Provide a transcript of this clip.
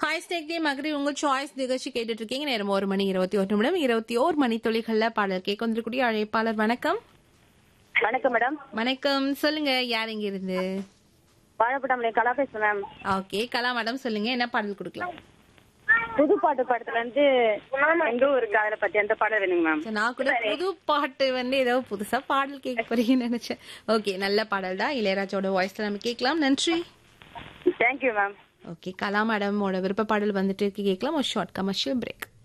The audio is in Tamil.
ஹாய் ஸ்டேக் டே மகரி உங்க சாய்ஸ் நிகழ்ச்சி கேட்டுட்டு இருக்கீங்க நேரம் ஒரு மணி இருபத்தி ஒரு நிமிடம் இருபத்தி ஓர் மணி துளிகள்ல பாடல் கேட்க வந்திருக்கூடிய அழைப்பாளர் வணக்கம் வணக்கம் மேடம் வணக்கம் சொல்லுங்க யார் இங்க இருந்து வாழைப்பட்டாமலை கலா பேசுறேன் மேம் ஓகே கலா மேடம் சொல்லுங்க என்ன பாடல் கொடுக்கலாம் புது பாட்டு படத்துல இருந்து எங்க ஊருக்கு அதில பத்தி அந்த பாடல் வேணுங்க மேம் சரி, நான் கூட புது பாட்டு வந்து ஏதோ புதுசா பாடல் கேட்க போறீங்கன்னு நினைச்சேன் ஓகே நல்ல பாடல் தான் இளையராஜோட வாய்ஸ்ல நம்ம கேட்கலாம் நன்றி தேங்க்யூ மேம் ஓகே கலா மேடமோட விருப்ப பாடல் வந்துட்டு இருக்கு கேட்கலாம் ஒரு ஷார்ட் கமர்ஷியல் பிரேக்